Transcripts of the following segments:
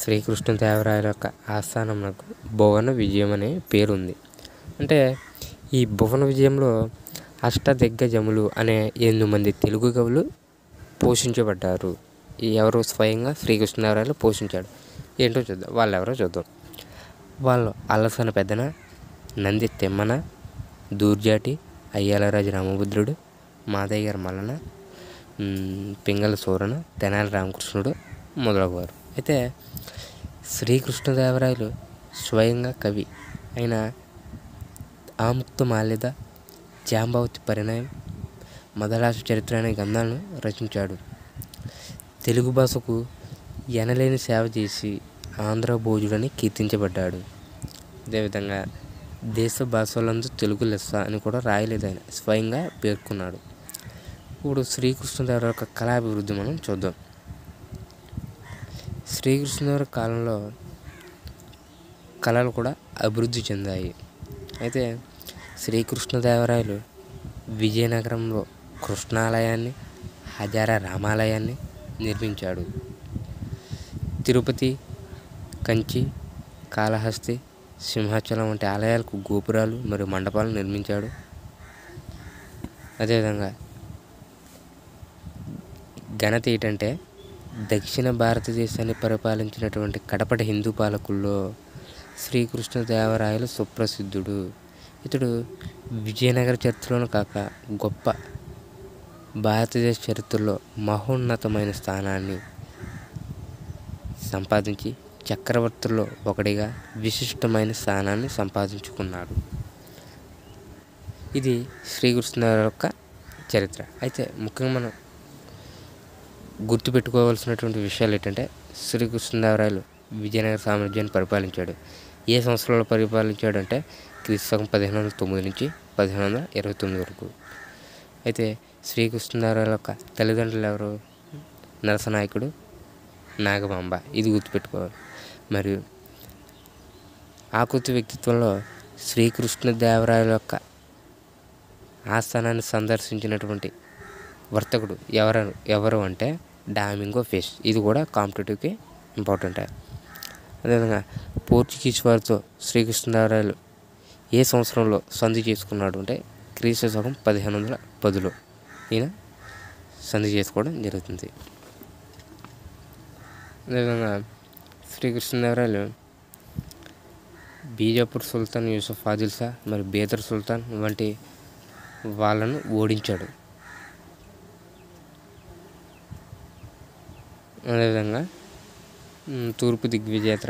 శ్రీకృష్ణదేవరాయల యొక్క ఆస్థానమునకు భువన విజయం అనే పేరుంది అంటే ఈ భువన విజయంలో అష్టదిగ్గజములు అనే ఎనిమిది మంది తెలుగు కవులు పోషించబడ్డారు ఈ ఎవరు స్వయంగా శ్రీకృష్ణదేవరాయలు పోషించాడు ఏంటో చూద్దాం వాళ్ళు ఎవరో చూద్దాం వాళ్ళు అల్లసన పెద్దన నంది తిమ్మన దూర్జాటి అయ్యాలరాజు రామభద్రుడు మాదయ్య గారి మల్లన మ్, పింగళ సూరణ తెనాలి రామకృష్ణుడు మొదలగువారు అయితే శ్రీకృష్ణదేవరాయలు స్వయంగా కవి అయిన ఆముక్త మాల్యద జాంబవతి పరిణయం మదరాసు చరిత్ర అనే గ్రంథాలను రచించాడు తెలుగు భాషకు ఎనలేని సేవ చేసి ఆంధ్ర భోజుడని కీర్తించబడ్డాడు అదేవిధంగా దేశ భాషలందు తెలుగు లెస్స అని కూడా రాయలేదు ఆయన స్వయంగా పేర్కొన్నాడు ఇప్పుడు శ్రీకృష్ణదేవరాయ యొక్క కళాభివృద్ధి మనం చూద్దాం శ్రీకృష్ణదేవరాయ కాలంలో కళలు కూడా అభివృద్ధి చెందాయి అయితే శ్రీకృష్ణదేవరాయలు విజయనగరంలో కృష్ణాలయాన్ని హజారా రామాలయాన్ని నిర్మించాడు తిరుపతి కంచి కాళహస్తి సింహాచలం వంటి ఆలయాలకు గోపురాలు మరియు మండపాలు నిర్మించాడు అదేవిధంగా ఘనత ఏంటంటే దక్షిణ భారతదేశాన్ని పరిపాలించినటువంటి కడపటి హిందూ పాలకుల్లో శ్రీకృష్ణదేవరాయలు సుప్రసిద్ధుడు ఇతడు విజయనగర చరిత్రలోను కాక గొప్ప భారతదేశ చరిత్రలో మహోన్నతమైన స్థానాన్ని సంపాదించి చక్రవర్తుల్లో ఒకటిగా విశిష్టమైన స్థానాన్ని సంపాదించుకున్నాడు ఇది శ్రీకృష్ణదేవరాయ యొక్క చరిత్ర అయితే ముఖ్యంగా మనం గుర్తుపెట్టుకోవాల్సినటువంటి విషయాలు ఏంటంటే శ్రీకృష్ణదేవరాయలు విజయనగర సామ్రాజ్యాన్ని పరిపాలించాడు ఏ సంవత్సరంలో పరిపాలించాడు అంటే క్రీస్తు శకం పదిహేను వందల తొమ్మిది నుంచి పదిహేను వందల ఇరవై తొమ్మిది వరకు అయితే శ్రీకృష్ణదేవరాయల యొక్క తల్లిదండ్రులు ఎవరు నరసనాయకుడు నాగమాంబ ఇది గుర్తుపెట్టుకోవాలి మరియు ఆకృతి వ్యక్తిత్వంలో శ్రీకృష్ణదేవరాయల యొక్క ఆస్థానాన్ని సందర్శించినటువంటి వర్తకుడు ఎవరు ఎవరు అంటే డామింగో ఫిష్ ఇది కూడా కాంపిటేటివ్కి ఇంపార్టెంట్ అదేవిధంగా పోర్చుగీస్ వారితో శ్రీకృష్ణదేవరాయలు ఏ సంవత్సరంలో సంధి చేసుకున్నాడు అంటే క్రీస్తు శకం పదిహేను వందల పదిలో ఈయన సంధి చేసుకోవడం జరుగుతుంది అదేవిధంగా శ్రీకృష్ణదేవరాయలు బీజాపూర్ సుల్తాన్ యూసుఫ్ ఆదిల్ షా మరి బేదర్ సుల్తాన్ వంటి వాళ్ళను ఓడించాడు అదేవిధంగా మ్, తూర్పు దిగ్విజేత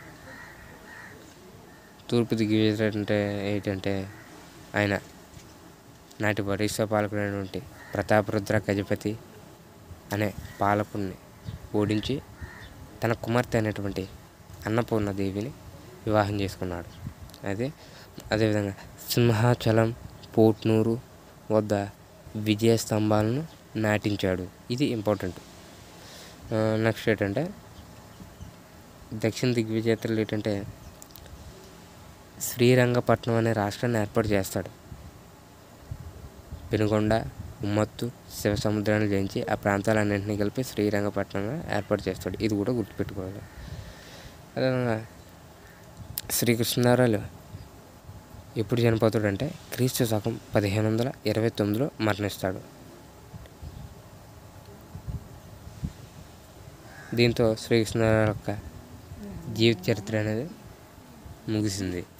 తూర్పు దిగ్విజేత అంటే ఏంటంటే ఆయన నాటి ఒరిస్సా పాలకుడైనటువంటి ప్రతాపరుద్ర గజపతి అనే పాలకుడిని ఓడించి తన కుమార్తె అయినటువంటి అన్నపూర్ణదేవిని వివాహం చేసుకున్నాడు అదే అదేవిధంగా సింహాచలం పోట్నూరు వద్ద విజయ స్తంభాలను నాటించాడు ఇది ఇంపార్టెంట్ నెక్స్ట్ ఏంటంటే దక్షిణ దిగ్విజేతలు ఏంటంటే శ్రీరంగపట్నం అనే రాష్ట్రాన్ని ఏర్పాటు చేస్తాడు పెనుగొండ ఉమ్మత్తు శివ సముద్రాన్ని జయించి ఆ ప్రాంతాలన్నింటినీ కలిపి శ్రీరంగపట్నంగా ఏర్పాటు చేస్తాడు ఇది కూడా గుర్తుపెట్టుకోవాలి అదేవిధంగా శ్రీకృష్ణదేవరాయలు ఎప్పుడు చనిపోతాడంటే క్రీస్తు శకం పదిహేను వందల ఇరవై తొమ్మిదిలో మరణిస్తాడు దీంతో శ్రీకృష్ణదేవరాయల యొక్క జీవిత చరిత్ర అనేది ముగిసింది